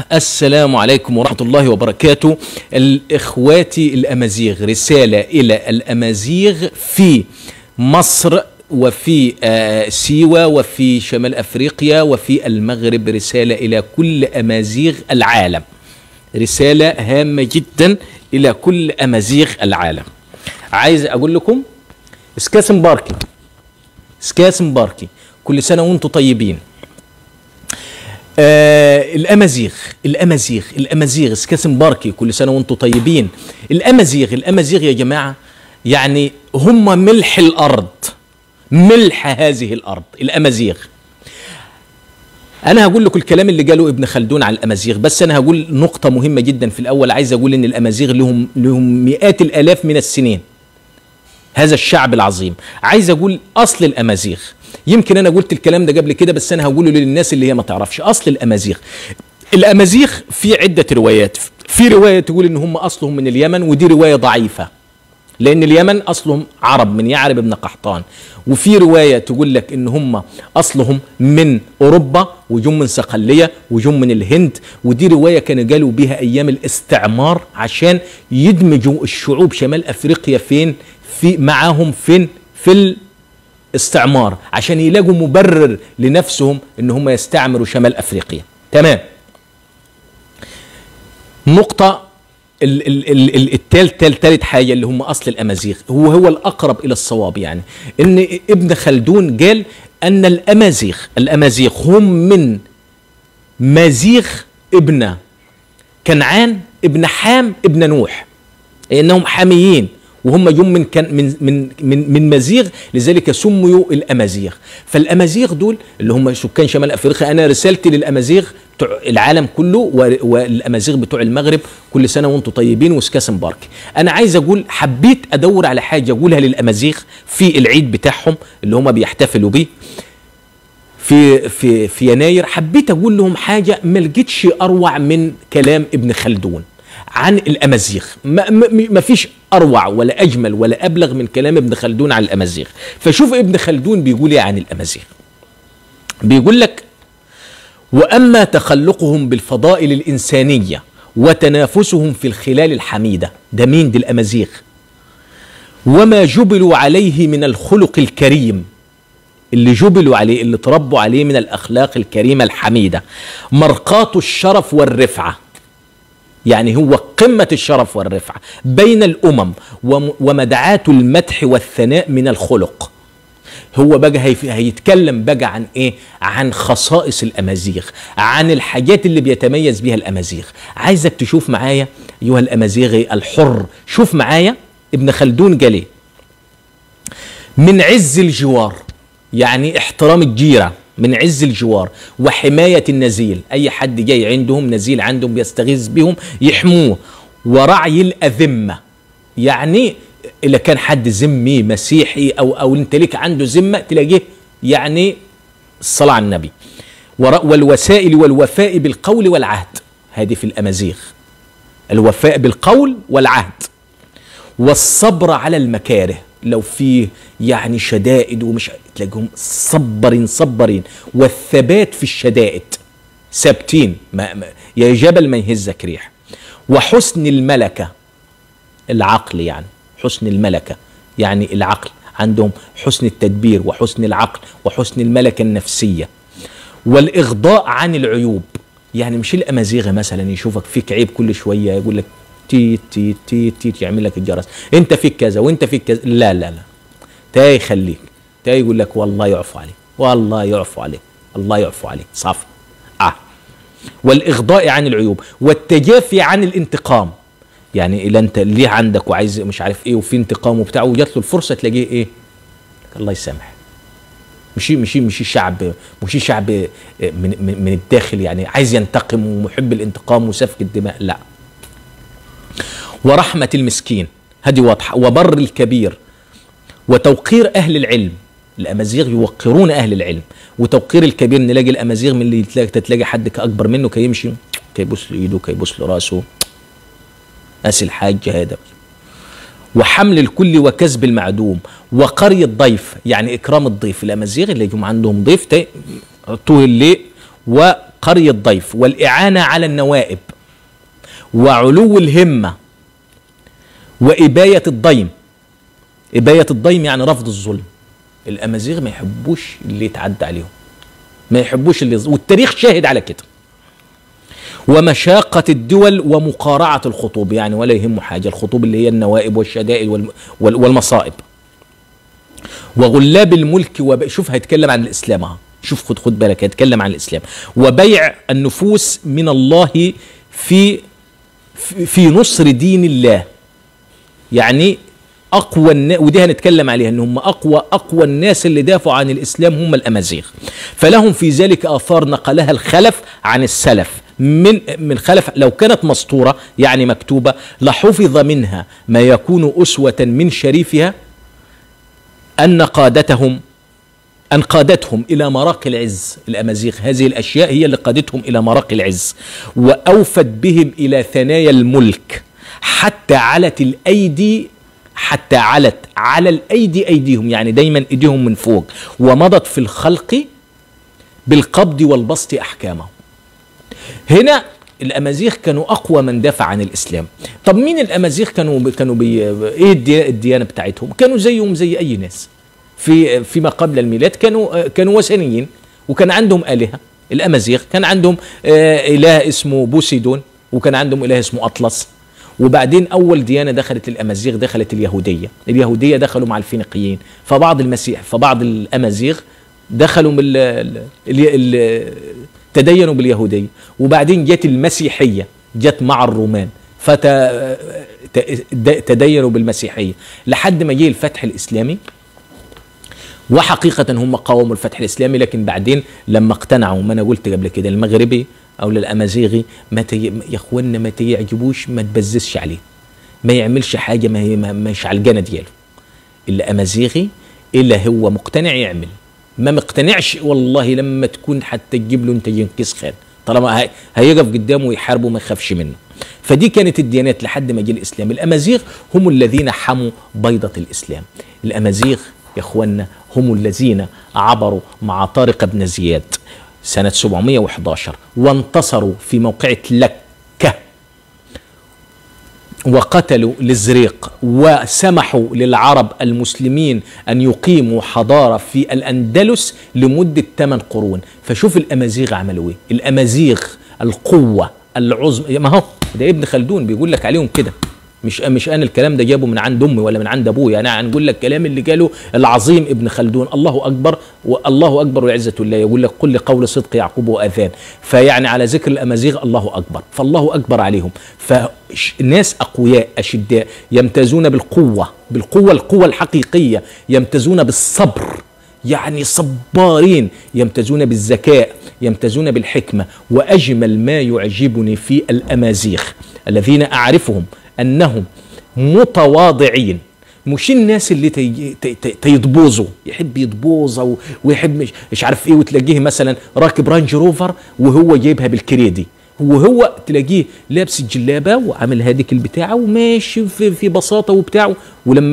السلام عليكم ورحمة الله وبركاته الإخواتي الأمازيغ رسالة إلى الأمازيغ في مصر وفي آه، سيوة وفي شمال أفريقيا وفي المغرب رسالة إلى كل أمازيغ العالم رسالة هامة جدا إلى كل أمازيغ العالم عايز أقول لكم اسكاس مباركي اسكاس مباركي كل سنة وانتم طيبين آه الامازيغ الامازيغ الامازيغ اسكاس مباركي كل سنه وانتم طيبين الامازيغ الامازيغ يا جماعه يعني هم ملح الارض ملح هذه الارض الامازيغ انا هقول لكم الكلام اللي قاله ابن خلدون على الامازيغ بس انا هقول نقطه مهمه جدا في الاول عايز اقول ان الامازيغ لهم لهم مئات الالاف من السنين هذا الشعب العظيم عايز اقول اصل الامازيغ يمكن انا قلت الكلام ده قبل كده بس انا هقوله للناس اللي هي ما تعرفش اصل الامازيغ الامازيغ في عده روايات في روايه تقول ان هم اصلهم من اليمن ودي روايه ضعيفه لان اليمن اصلهم عرب من يعرب ابن قحطان وفي روايه تقول لك ان هم اصلهم من اوروبا وجم من صقليه وجم من الهند ودي روايه كانوا قالوا بها ايام الاستعمار عشان يدمجوا الشعوب شمال افريقيا فين في معاهم فين في الاستعمار عشان يلاقوا مبرر لنفسهم ان هم يستعمروا شمال افريقيا تمام نقطه ال- ال- ال- ال- التالت تالت تالت حاجه اللي هم اصل الامازيغ هو هو الاقرب الى الصواب يعني ان ابن خلدون قال ان الامازيغ الامازيغ هم من مازيغ ابن كنعان ابن حام ابن نوح انهم حاميين وهم جم من كان من من من من مزيغ لذلك سميوا الامازيغ فالامازيغ دول اللي هم سكان شمال افريقيا انا رسالتي للامازيغ بتوع العالم كله و- والامازيغ بتوع المغرب كل سنه وانتم طيبين وسكاس مبارك انا عايز اقول حبيت ادور على حاجه اقولها للامازيغ في العيد بتاعهم اللي هم بيحتفلوا بيه في في في يناير حبيت اقول لهم حاجه ما لقيتش اروع من كلام ابن خلدون عن الامازيغ ما, ما, ما فيش اروع ولا اجمل ولا ابلغ من كلام ابن خلدون عن الامازيغ فشوف ابن خلدون بيقول ايه عن الامازيغ بيقول لك واما تخلقهم بالفضائل الانسانيه وتنافسهم في الخلال الحميده ده مين دي الامازيغ وما جبلوا عليه من الخلق الكريم اللي جبلوا عليه اللي تربوا عليه من الاخلاق الكريمه الحميده مرقاة الشرف والرفعه يعني هو قمة الشرف والرفعة بين الأمم وم- ومدعاة المدح والثناء من الخلق هو بقى هيف- هيتكلم بقى عن ايه عن خصائص الامازيغ عن الحاجات اللي بيتميز بيها الامازيغ عايزك تشوف معايا ايها الامازيغي الحر شوف معايا ابن خلدون قال ايه من عز الجوار يعني احترام الجيرة من عز الجوار وحماية النزيل أي حد جاي عندهم نزيل عندهم بيستغيث بهم يحموه ورعي الأذمة يعني إذا كان حد ذمي مسيحي أو أو أنت لك عنده ذمة تلاقيه يعني الصلاة على النبي ور- والوسائل والوفاء بالقول والعهد هذه في الأمازيغ الوفاء بالقول والعهد والصبر على المكاره لو في يعني شدائد ومش تلاقيهم صبرين صبرين والثبات في الشدائد ثابتين ما ما يا جبل ما يهزك ريح وحسن الملكة العقل يعني حسن الملكة يعني العقل عندهم حسن التدبير وحسن العقل وحسن الملكة النفسية والإغضاء عن العيوب يعني مش الأمازيغ مثلا يشوفك فيك عيب كل شوية يقول لك تيت تيت تيت تيت يعمل لك الجرس انت فيك كذا وانت فيك كذا لا لا لا تا يخليك تا يقول لك والله يعفو عليك والله يعفو عليك الله يعفو عليك صافي اه والإغضاء عن العيوب والتجافي عن الانتقام يعني إلا أنت ليه عندك وعايز مش عارف إيه وفي انتقام وبتاع وجات له الفرصة تلاقيه إيه الله يسامح مش مش مش شعب مش شعب من من من الداخل يعني عايز ينتقم ومحب الانتقام وسفك الدماء لا ورحمة المسكين هذه واضحة وبر الكبير وتوقير أهل العلم الأمازيغ يوقرون أهل العلم وتوقير الكبير نلاقي الأمازيغ من اللي تلاقي, تلاقي حد أكبر منه كي يمشي كي يبص له إيده كي يبص له راسه أسي الحاج هذا وحمل الكل وكسب المعدوم وقري الضيف يعني إكرام الضيف الأمازيغ اللي يجوا عندهم ضيف تا- طول الليل و قري الضيف والإعانة على النوائب وعلو الهمة وإباية الضيم إباية الضيم يعني رفض الظلم الأمازيغ ما يحبوش اللي يتعدى عليهم ما يحبوش اللي والتاريخ شاهد على كده ومشاقة الدول ومقارعة الخطوب يعني ولا يهمه حاجة الخطوب اللي هي النوائب والشدائد والمصائب وغلاب الملك وب... شوف هيتكلم عن الإسلام اهو شوف خد خد بالك هيتكلم عن الإسلام وبيع النفوس من الله في في نصر دين الله يعني اقوى الناس ودي هنتكلم عليها ان هم اقوى اقوى الناس اللي دافعوا عن الاسلام هم الامازيغ فلهم في ذلك اثار نقلها الخلف عن السلف من من خلف لو كانت مسطوره يعني مكتوبه لحفظ منها ما يكون اسوه من شريفها ان قادتهم أن قادتهم إلى مراقي العز الأمازيغ هذه الأشياء هي اللي قادتهم إلى مراقي العز وأوفت بهم إلى ثنايا الملك حتى علت الأيدي حتى علت على الأيدي أيديهم يعني دايما أيديهم من فوق ومضت في الخلق بالقبض والبسط أحكامهم هنا الامازيغ كانوا اقوى من دافع عن الاسلام طب مين الامازيغ كانوا كانوا بي ايه الديانه بتاعتهم كانوا زيهم زي اي ناس في فيما قبل الميلاد كانوا كانوا وثنيين وكان عندهم الهه الامازيغ كان عندهم اله اسمه بوسيدون وكان عندهم اله اسمه اطلس وبعدين اول ديانه دخلت الامازيغ دخلت اليهوديه اليهوديه دخلوا مع الفينيقيين فبعض المسيح فبعض الامازيغ دخلوا من ال ال تدينوا باليهوديه وبعدين جت المسيحيه جت مع الرومان فتدينوا بالمسيحيه لحد ما جه الفتح الاسلامي وحقيقة هم قاوموا الفتح الإسلامي لكن بعدين لما اقتنعوا ما أنا قلت قبل كده المغربي أو للأمازيغي ما تي... يا إخوانا ما تيعجبوش ما تبززش عليه ما يعملش حاجة ما هي مش على الجنة دياله الأمازيغي إلا هو مقتنع يعمل ما مقتنعش والله لما تكون حتى تجيب له انت ينكس خان طالما هي... هيقف قدامه ويحاربه ما يخافش منه فدي كانت الديانات لحد ما جه الاسلام الامازيغ هم الذين حموا بيضه الاسلام الامازيغ يا اخوانا هم الذين عبروا مع طارق بن زياد سنة 711 وانتصروا في موقعة لكة وقتلوا لزريق وسمحوا للعرب المسلمين أن يقيموا حضارة في الأندلس لمدة 8 قرون فشوف الأمازيغ عملوا إيه الأمازيغ القوة العظمى ما هو ده ابن خلدون بيقول لك عليهم كده مش مش انا الكلام ده جابه من عند امي ولا من عند ابويا انا هنقول لك كلام اللي قاله العظيم ابن خلدون الله اكبر والله اكبر وعزه الله يقول لك كل قول صدق يعقوب واذان فيعني على ذكر الامازيغ الله اكبر فالله اكبر عليهم فناس اقوياء اشداء يمتازون بالقوه بالقوه القوه الحقيقيه يمتازون بالصبر يعني صبارين يمتازون بالذكاء يمتازون بالحكمه واجمل ما يعجبني في الامازيغ الذين اعرفهم انهم متواضعين مش الناس اللي تي تي تيضبوظوا يحب يضبوظ ويحب مش, مش عارف ايه وتلاقيه مثلا راكب رانج روفر وهو جايبها بالكريدي وهو تلاقيه لابس الجلابه وعامل هذيك البتاعه وماشي في, في بساطه وبتاعه ولما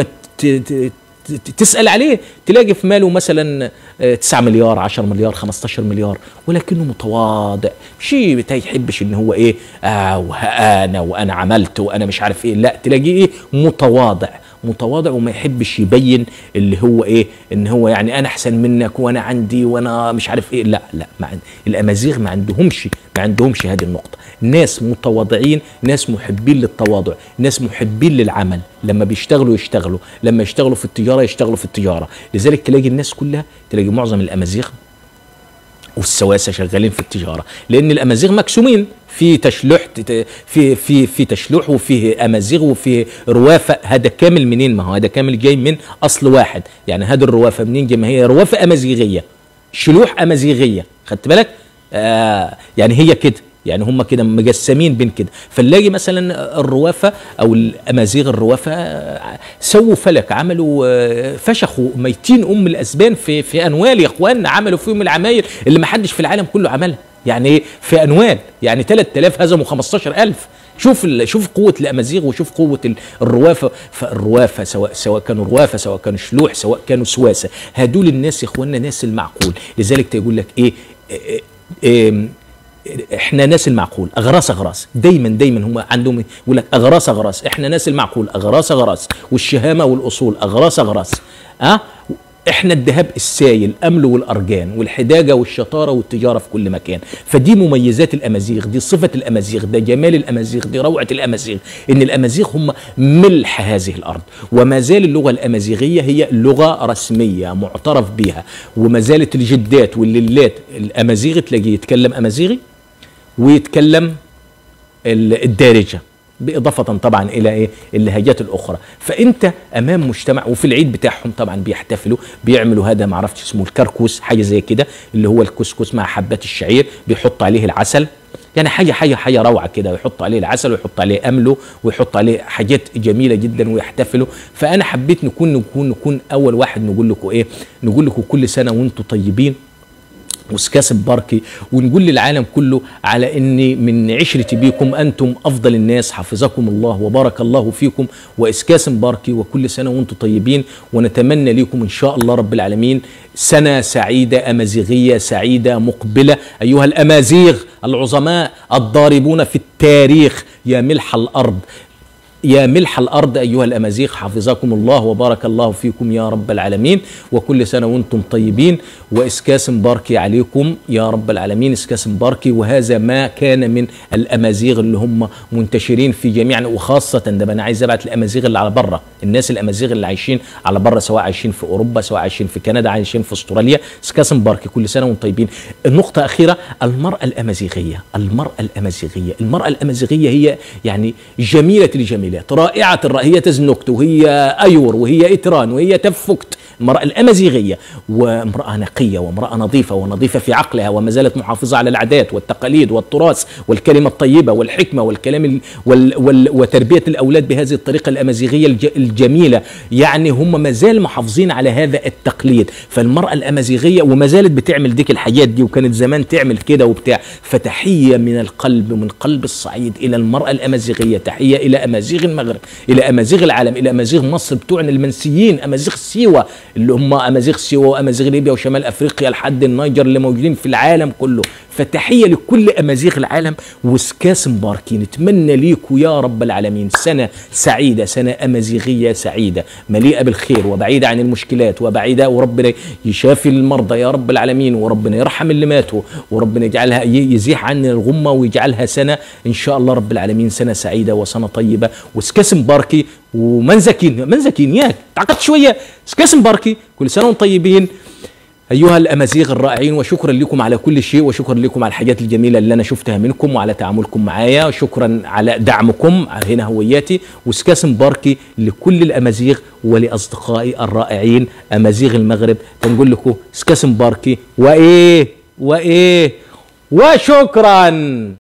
تسال عليه تلاقي في ماله مثلا 9 مليار 10 مليار 15 مليار ولكنه متواضع شيء ما يحبش ان هو ايه آه وانا وانا عملت وانا مش عارف ايه لا تلاقيه ايه متواضع متواضع وما يحبش يبين اللي هو ايه ان هو يعني انا احسن منك وانا عندي وانا مش عارف ايه لا لا ما الامازيغ ما عندهمش ما عندهمش هذه النقطه ناس متواضعين ناس محبين للتواضع ناس محبين للعمل لما بيشتغلوا يشتغلوا لما يشتغلوا في التجاره يشتغلوا في التجاره لذلك تلاقي الناس كلها تلاقي معظم الامازيغ والسواسه شغالين في التجاره لان الامازيغ مكسومين في تشلح في في في تشلوح وفيه امازيغ وفيه روافه هذا كامل منين ما هو هذا كامل جاي من اصل واحد يعني هذه الروافه منين جاي ما هي روافه امازيغيه شلوح امازيغيه خدت بالك آه يعني هي كده يعني هم كده مجسمين بين كده فنلاقي مثلا الروافه او الامازيغ الروافه سووا فلك عملوا فشخوا ميتين ام الاسبان في في انوال يا اخوان عملوا فيهم العماير اللي ما حدش في العالم كله عملها يعني ايه في انوال يعني 3000 هزموا 15000 شوف شوف قوه الامازيغ وشوف قوه الروافه فالروافه سواء سواء كانوا روافه سواء كانوا شلوح سواء كانوا سواسه هدول الناس يا اخوانا ناس المعقول لذلك تقول لك ايه, إيه, إيه احنا ناس المعقول اغراس اغراس دايما دايما هم عندهم يقول لك اغراس اغراس احنا ناس المعقول اغراس اغراس والشهامه والاصول اغراس اغراس اه احنا الذهب السايل امل والارجان والحداقه والشطاره والتجاره في كل مكان فدي مميزات الامازيغ دي صفه الامازيغ ده جمال الامازيغ دي روعه الامازيغ ان الامازيغ هم ملح هذه الارض وما زال اللغه الامازيغيه هي لغه رسميه معترف بها وما زالت الجدات والليلات الامازيغي تلاقيه يتكلم امازيغي ويتكلم الدارجه بإضافة طبعا إلى إيه اللهجات الأخرى فأنت أمام مجتمع وفي العيد بتاعهم طبعا بيحتفلوا بيعملوا هذا ما عرفتش اسمه الكركوس حاجة زي كده اللي هو الكسكس مع حبات الشعير بيحط عليه العسل يعني حاجة حاجة حاجة روعة كده ويحط عليه العسل ويحط عليه أمله ويحط عليه حاجات جميلة جدا ويحتفلوا فأنا حبيت نكون نكون نكون أول واحد نقول لكم إيه نقول لكم كل سنة وأنتم طيبين وسكاسب باركي ونقول للعالم كله على اني من عشرتي بكم انتم افضل الناس حفظكم الله وبارك الله فيكم واسكاسم باركي وكل سنه وانتم طيبين ونتمنى لكم ان شاء الله رب العالمين سنه سعيده امازيغيه سعيده مقبله ايها الامازيغ العظماء الضاربون في التاريخ يا ملح الارض يا ملح الأرض أيها الأمازيغ حفظكم الله وبارك الله فيكم يا رب العالمين وكل سنة وأنتم طيبين وإسكاس باركي عليكم يا رب العالمين إسكاس باركي وهذا ما كان من الأمازيغ اللي هم منتشرين في جميع وخاصة ده أنا عايز أبعت الأمازيغ اللي على بره الناس الأمازيغ اللي عايشين على بره سواء عايشين في أوروبا سواء عايشين في كندا عايشين في أستراليا إسكاس باركي كل سنة وأنتم طيبين النقطة أخيرة المرأة الأمازيغية المرأة الأمازيغية المرأة الأمازيغية هي يعني جميلة الجميلات رائعة الرأي هي تزنكت وهي أيور وهي إتران وهي تفكت المرأة الأمازيغية وامرأة نقية وامرأة نظيفة ونظيفة في عقلها وما زالت محافظة على العادات والتقاليد والتراث والكلمة الطيبة والحكمة والكلام ال وال وال وتربية الأولاد بهذه الطريقة الأمازيغية الج الجميلة يعني هم ما زال محافظين على هذا التقليد فالمرأة الأمازيغية وما زالت بتعمل ديك الحاجات دي وكانت زمان تعمل كده وبتاع فتحية من القلب من قلب الصعيد إلى المرأة الأمازيغية تحية إلى أمازيغ المغرب إلى أمازيغ العالم إلى أمازيغ مصر بتوعنا المنسيين أمازيغ سيوة اللي هم امازيغ سيوا وامازيغ ليبيا وشمال افريقيا لحد النيجر اللي موجودين في العالم كله فتحيه لكل امازيغ العالم وسكاس مباركين نتمنى ليكم يا رب العالمين سنه سعيده سنه امازيغيه سعيده مليئه بالخير وبعيده عن المشكلات وبعيده وربنا يشافي المرضى يا رب العالمين وربنا يرحم اللي ماتوا وربنا يجعلها يزيح عنا الغمه ويجعلها سنه ان شاء الله رب العالمين سنه سعيده وسنه طيبه وسكاس مباركي ومنزكين منزكين ياك تعقدت شويه سكاس مباركي كل سنه وانتم طيبين أيها الأمازيغ الرائعين وشكرا لكم على كل شيء وشكرا لكم على الحاجات الجميلة اللي أنا شفتها منكم وعلى تعاملكم معايا وشكرا على دعمكم هنا هوياتي وسكاسم باركي لكل الأمازيغ ولأصدقائي الرائعين أمازيغ المغرب بنقول لكم سكاسم باركي وإيه وإيه وشكرا